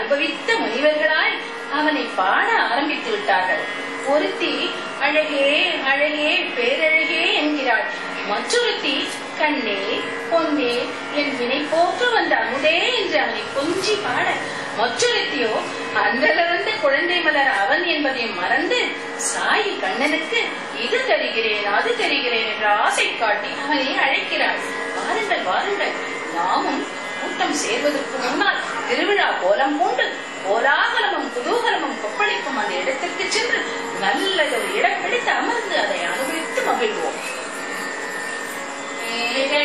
அனுபவித்த முனிவர்களாய் அவனை பாட ஆரம்பித்து விட்டார்கள் ஒருத்தி அழகே அழகே பேரழகே என்கிறாள் மற்றொருத்தி கண்ணே பொன்னே என் வினை போற்று வந்த அமுதே என்று அவனை கொஞ்சி பாட மற்றொருத்தியோ அன்றலர்ந்த குழந்தை மலர் அவன் என்பதை மறந்து சாயி கண்ணனுக்கு இது தருகிறேன் அது தருகிறேன் என்ற ஆசை காட்டி அவனை அழைக்கிறாள் வாருங்கள் வாருங்கள் நாமும் கூட்டம் சேர்வதற்கு முன்னால் திருவிழா கோலம் பூண்டு கோலாகலமும் குதூகலமும் கொப்பளிக்கும் அந்த இடத்திற்கு சென்று நல்லதொரு இடம் பிடித்து அமர்ந்து அதை அனுபவித்து மகிழ்வோம் ஏக